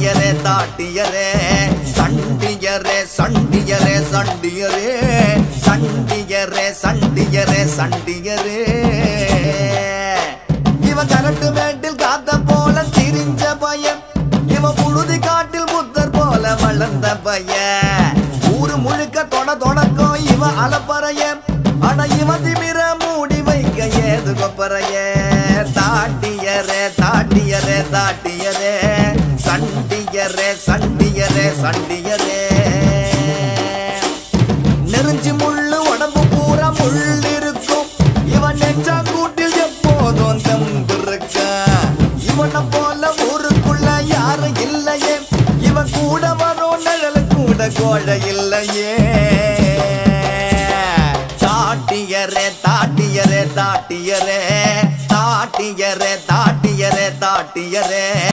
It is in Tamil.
தாட்டியரே தாட்டியரே சண்டியரே சண்டியரே சண்டியரே சண்டியரே சண்டியரே சண்டியரே இவன் கரட்டு மேட்டில் காத்த போல திரிஞ்ச பையன் இவன் புழுதி காட்டில் புத்தர் போல வளர்ந்த பையன் ஊரு முழுக்க தொட தொடக்கம் இவன் அலப்பறைய ஆனா இவன் திமிர மூடி வைக்க ஏது கொப்பறைய தாட்டியரே தாட்டியரே தாட்டியரே சண்டியரே சண்டியரே சண்டியரே நெருஞ்சி முள்ளு உடம்பு பூரா முள் இருக்கும் இவன் நெஞ்சா கூட்டில் எப்போதும் தம்பிருக்க இவனை போல ஊருக்குள்ள யாரும் இல்லையே இவன் கூட வரும் நிழல் கூட கோழ இல்லையே தாட்டியரே தாட்டியரே தாட்டியரே தாட்டியரே தாட்டியரே தாட்டியரே